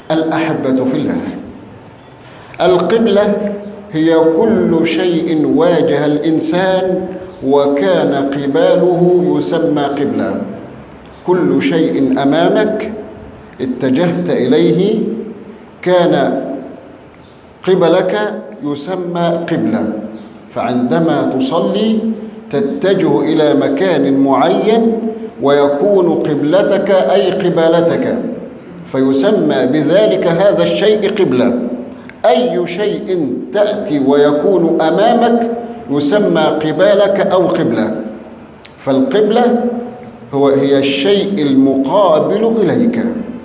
الأحبة في الله القبلة هي كل شيء واجه الإنسان وكان قباله يسمى قبلة كل شيء أمامك اتجهت إليه كان قبلك يسمى قبلة فعندما تصلي تتجه إلى مكان معين ويكون قبلتك أي قبالتك فيسمى بذلك هذا الشيء قبلة أي شيء تأتي ويكون أمامك يسمى قبالك أو قبلة فالقبلة هو هي الشيء المقابل إليك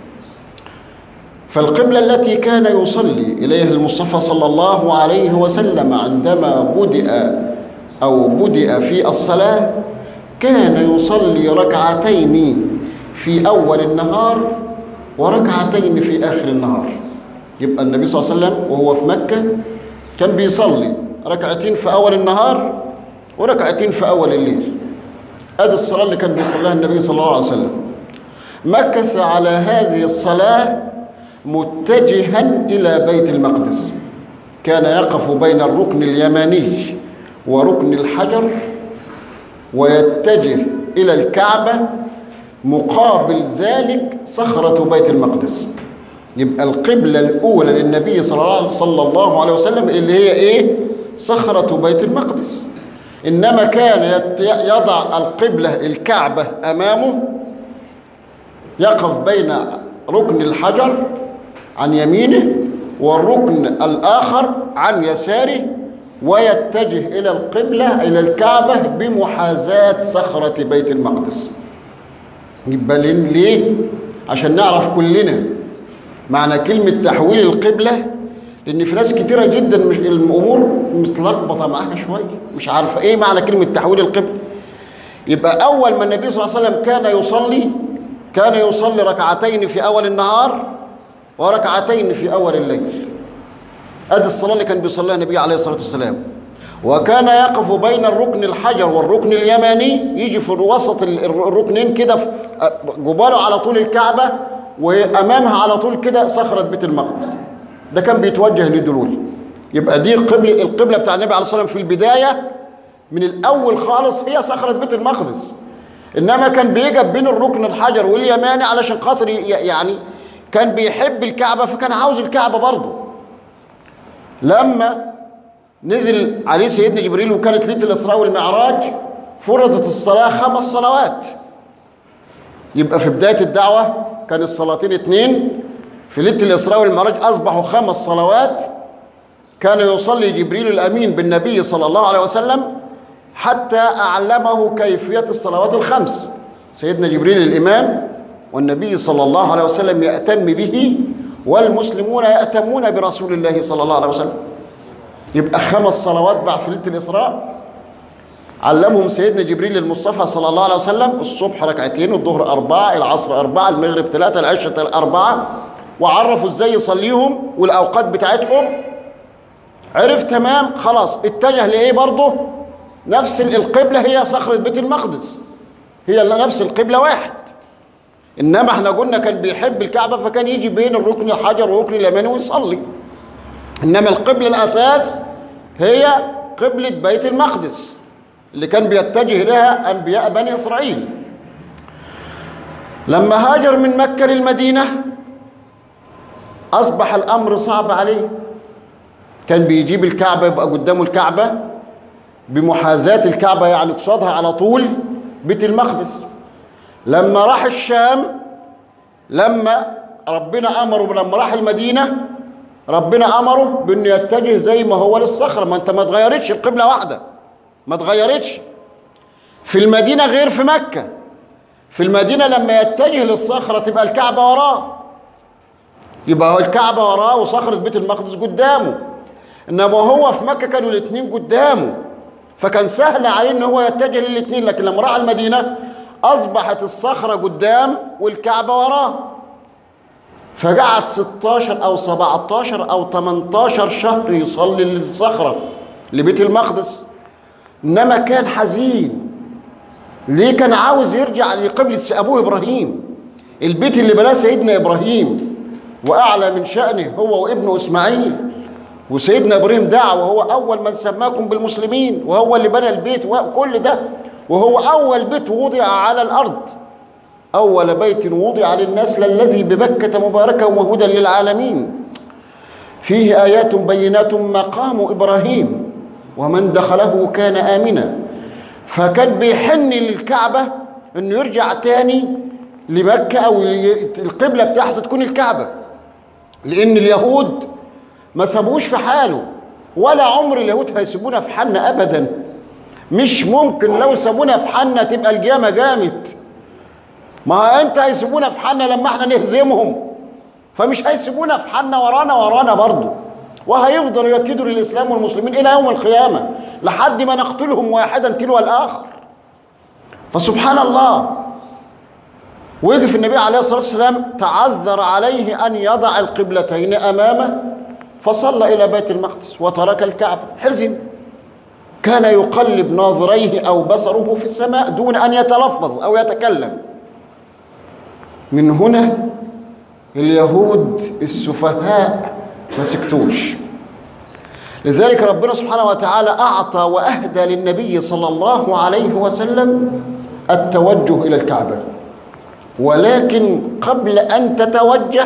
فالقبلة التي كان يصلي إليها المصطفى صلى الله عليه وسلم عندما بدأ أو بدأ في الصلاة كان يصلي ركعتين في أول النهار وركعتين في آخر النهار يبقى النبي صلى الله عليه وسلم وهو في مكة كان بيصلي ركعتين في أول النهار وركعتين في أول الليل هذه الصلاة اللي كان بيصليها النبي صلى الله عليه وسلم مكث على هذه الصلاة متجها إلى بيت المقدس كان يقف بين الركن اليماني وركن الحجر ويتجه إلى الكعبة مقابل ذلك صخرة بيت المقدس يبقى القبلة الأولى للنبي صلى الله عليه وسلم اللي هي إيه؟ صخرة بيت المقدس إنما كان يضع القبلة الكعبة أمامه يقف بين ركن الحجر عن يمينه والركن الآخر عن يساره ويتجه إلى القبلة إلى الكعبة بمحاذاة صخرة بيت المقدس يبقى ليه؟ عشان نعرف كلنا معنى كلمة تحويل القبلة لأن في ناس كتيرة جدا مش الأمور متلخبطة معاها شوية مش عارفة إيه معنى كلمة تحويل القبلة يبقى أول ما النبي صلى الله عليه وسلم كان يصلي كان يصلي ركعتين في أول النهار وركعتين في أول الليل هذه الصلاة اللي كان بيصليها النبي عليه الصلاة والسلام وكان يقف بين الركن الحجر والركن اليماني يجي في وسط الركنين كده جباله على طول الكعبة وأمامها على طول كده صخرة بيت المقدس ده كان بيتوجه لدلول يبقى دي قبل القبلة بتاع النبي عليه الصلاة والسلام في البداية من الأول خالص هي صخرة بيت المقدس إنما كان بيجب بين الركن الحجر واليماني علشان خاطر يعني كان بيحب الكعبة فكان عاوز الكعبة برضه لما نزل عليه سيدنا جبريل وكانت ليله الاسراء والمعراج فرضت الصلاه خمس صلوات يبقى في بدايه الدعوه كان الصلاتين اتنين في ليله الاسراء والمعراج اصبحوا خمس صلوات كان يصلي جبريل الامين بالنبي صلى الله عليه وسلم حتى اعلمه كيفيه الصلوات الخمس سيدنا جبريل الامام والنبي صلى الله عليه وسلم يأتم به والمسلمون يأتمون برسول الله صلى الله عليه وسلم يبقى خمس صلوات بعد في ليله الاسراء علمهم سيدنا جبريل المصطفى صلى الله عليه وسلم الصبح ركعتين الظهر أربعة العصر أربعة المغرب ثلاثة العشاء أربعة وعرفوا ازاي يصليهم والأوقات بتاعتهم عرف تمام خلاص اتجه لإيه برضه نفس القبلة هي صخرة بيت المقدس هي نفس القبلة واحد إنما احنا قلنا كان بيحب الكعبة فكان يجي بين الركن الحجر والركن اليماني ويصلي إنما القبلة الأساس هي قبلة بيت المقدس اللي كان بيتجه لها أنبياء بني إسرائيل لما هاجر من مكة للمدينة أصبح الأمر صعب عليه كان بيجيب الكعبة يبقى قدامه الكعبة بمحاذاة الكعبة يعني قصادها على طول بيت المقدس لما راح الشام لما ربنا أمره لما راح المدينة ربنا أمره بأنه يتجه زي ما هو للصخرة ما أنت ما اتغيرتش القبلة واحدة ما اتغيرتش في المدينة غير في مكة في المدينة لما يتجه للصخرة تبقى الكعبة وراه يبقى هو الكعبة وراه وصخرة بيت المقدس قدامه إنما هو في مكة كانوا الاثنين قدامه فكان سهل عليه إن هو يتجه للاثنين لكن لما راح المدينة أصبحت الصخرة قدام والكعبة وراه فقعد 16 أو 17 أو 18 شهر يصلي للصخرة لبيت المقدس إنما كان حزين ليه كان عاوز يرجع لقبلة أبوه إبراهيم البيت اللي بناه سيدنا إبراهيم وأعلى من شأنه هو وابنه إسماعيل وسيدنا إبراهيم دعا وهو أول من سماكم بالمسلمين وهو اللي بنى البيت وكل ده وهو أول بيت وضع على الأرض أول بيت وضع للناس للذي ببكة مباركا وهدى للعالمين فيه آيات بينات مقام إبراهيم ومن دخله كان آمنا فكان بيحن للكعبة إنه يرجع تاني لمكة أو القبلة بتاعته تكون الكعبة لأن اليهود ما سابوش في حاله ولا عمر اليهود هيسيبونا في حالنا أبدا مش ممكن لو سابونا في حالنا تبقى القيامة جامد ما انت هيسيبونا في حالنا لما احنا نهزمهم فمش هيسيبونا في حالنا ورانا ورانا برضه وهيفضلوا يكيدوا للاسلام والمسلمين الى يوم القيامه لحد ما نقتلهم واحدا تلو الاخر فسبحان الله وقف النبي عليه الصلاه والسلام تعذر عليه ان يضع القبلتين امامه فصلى الى بيت المقدس وترك الكعبه حزن كان يقلب ناظريه او بصره في السماء دون ان يتلفظ او يتكلم من هنا اليهود السفهاء ما سكتوش لذلك ربنا سبحانه وتعالى أعطى وأهدى للنبي صلى الله عليه وسلم التوجه إلى الكعبة ولكن قبل أن تتوجه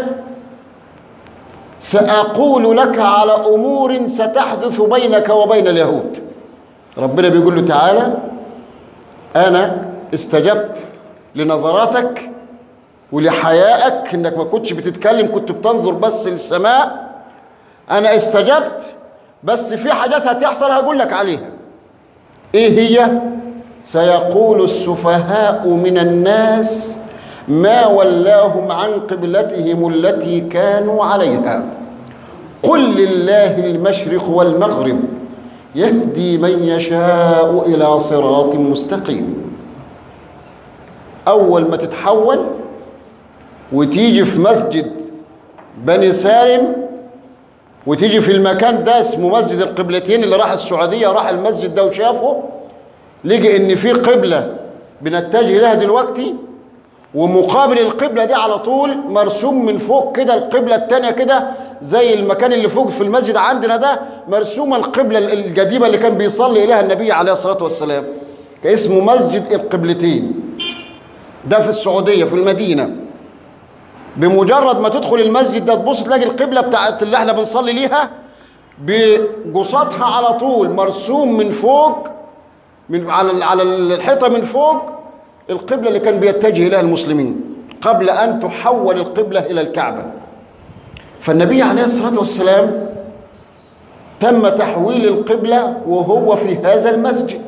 سأقول لك على أمور ستحدث بينك وبين اليهود ربنا بيقول له تعالى أنا استجبت لنظراتك ولحيائك انك ما كنتش بتتكلم كنت بتنظر بس للسماء انا استجبت بس في حاجات هتحصل هقول لك عليها ايه هي سيقول السفهاء من الناس ما ولاهم عن قبلتهم التي كانوا عليها قل لله المشرق والمغرب يهدي من يشاء الى صراط مستقيم اول ما تتحول وتيجي في مسجد بني سالم وتيجي في المكان ده اسمه مسجد القبلتين اللي راح السعودية راح المسجد ده وشافه لقي ان في قبلة بنتجه لها دلوقتي ومقابل القبلة دي على طول مرسوم من فوق كده القبلة التانية كده زي المكان اللي فوق في المسجد عندنا ده مرسومة القبلة القديمة اللي كان بيصلي إليها النبي عليه الصلاة والسلام اسمه مسجد القبلتين ده في السعودية في المدينة بمجرد ما تدخل المسجد ده تبص تلاقي القبله بتاعت اللي احنا بنصلي ليها بجصاتها على طول مرسوم من فوق من على على الحيطه من فوق القبله اللي كان بيتجه اليها المسلمين قبل ان تحول القبله الى الكعبه فالنبي عليه الصلاه والسلام تم تحويل القبله وهو في هذا المسجد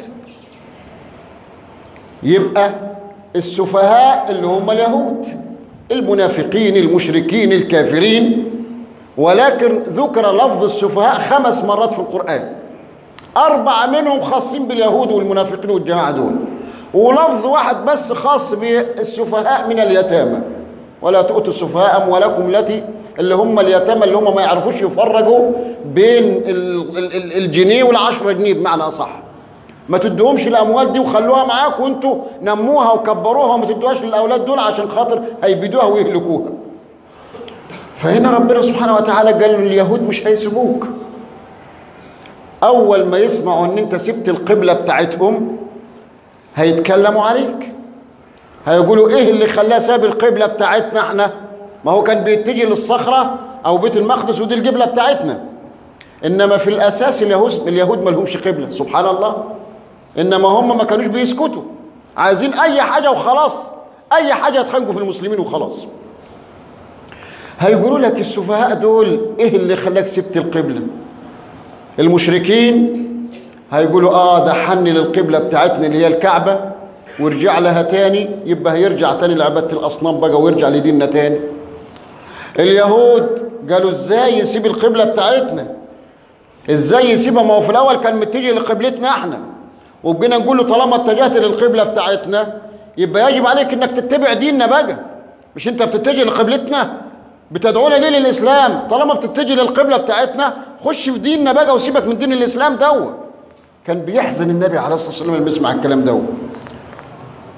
يبقى السفهاء اللي هم اليهود المنافقين المشركين الكافرين ولكن ذكر لفظ السفهاء خمس مرات في القرآن أربعة منهم خاصين باليهود والمنافقين والجماعة دول ولفظ واحد بس خاص بالسفهاء من اليتامى ولا تؤتوا السفهاء أموالكم التي اللي هم اليتامى اللي هم ما يعرفوش يفرجوا بين الجنيه والعشرة جنيه بمعنى أصح ما تدوهمش الاموال دي وخلوها معاك وانتوا نموها وكبروها وما تدوهاش للاولاد دول عشان خاطر هيبيدوها ويهلكوها فهنا ربنا سبحانه وتعالى قال له اليهود مش هيسيبوك اول ما يسمعوا ان انت سبت القبله بتاعتهم هيتكلموا عليك هيقولوا ايه اللي خلاه ساب القبله بتاعتنا احنا ما هو كان بيتجه للصخره او بيت المقدس ودي القبله بتاعتنا انما في الاساس اليهود اليهود ما لهمش قبله سبحان الله انما هم ما كانوش بيسكتوا عايزين اي حاجه وخلاص اي حاجه يتخانقوا في المسلمين وخلاص هيقولوا لك السفهاء دول ايه اللي خلاك سبت القبله المشركين هيقولوا اه ده حن للقبله بتاعتنا اللي هي الكعبه ورجع لها تاني يبقى هيرجع تاني لعباده الاصنام بقى ويرجع لديننا تاني اليهود قالوا ازاي يسيب القبله بتاعتنا ازاي يسيبها ما هو في الاول كان متجه لقبلتنا احنا وبقينا نقول له طالما اتجهت للقبله بتاعتنا يبقى يجب عليك انك تتبع ديننا بقى مش انت بتتجه لقبلتنا بتدعونا ليه للاسلام طالما بتتجه للقبله بتاعتنا خش في ديننا بقى وسيبك من دين الاسلام دو كان بيحزن النبي عليه الصلاه والسلام لما يسمع الكلام دو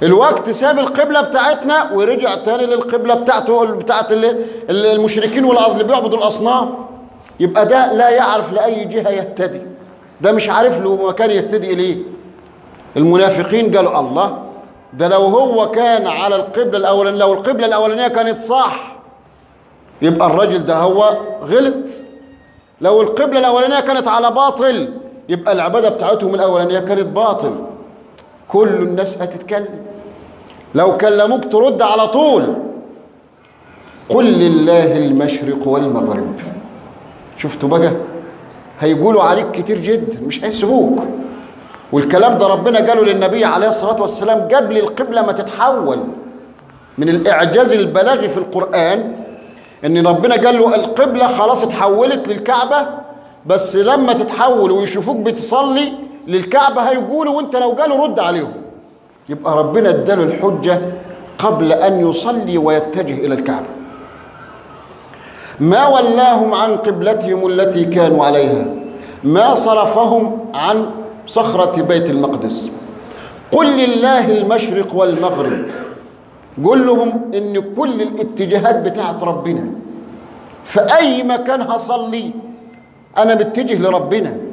الوقت ساب القبلة بتاعتنا ورجع تاني للقبلة بتاعته بتاعت ال- ال- المشركين واللي بيعبدوا الأصنام يبقى ده لا يعرف لأي جهة يهتدي ده مش عارف له مكان يهتدي إليه المنافقين قالوا الله ده لو هو كان على القبلة الأولانية لو القبلة الأولانية كانت صح يبقى الراجل ده هو غلط لو القبلة الأولانية كانت على باطل يبقى العبادة بتاعتهم الأولانية كانت باطل كل الناس هتتكلم لو كلموك ترد على طول قل لله المشرق والمغرب شفتوا بقى هيقولوا عليك كتير جدا مش هيسيبوك والكلام ده ربنا قاله للنبي عليه الصلاة والسلام قبل القبلة ما تتحول من الإعجاز البلاغي في القرآن إن ربنا قال له القبلة خلاص اتحولت للكعبة بس لما تتحول ويشوفوك بتصلي للكعبة هيقولوا وانت لو قالوا رد عليهم يبقى ربنا اداله الحجة قبل أن يصلي ويتجه إلى الكعبة ما ولاهم عن قبلتهم التي كانوا عليها ما صرفهم عن صخرة بيت المقدس قل لله المشرق والمغرب قل لهم ان كل الاتجاهات بتاعت ربنا في اي مكان هصلي انا متجه لربنا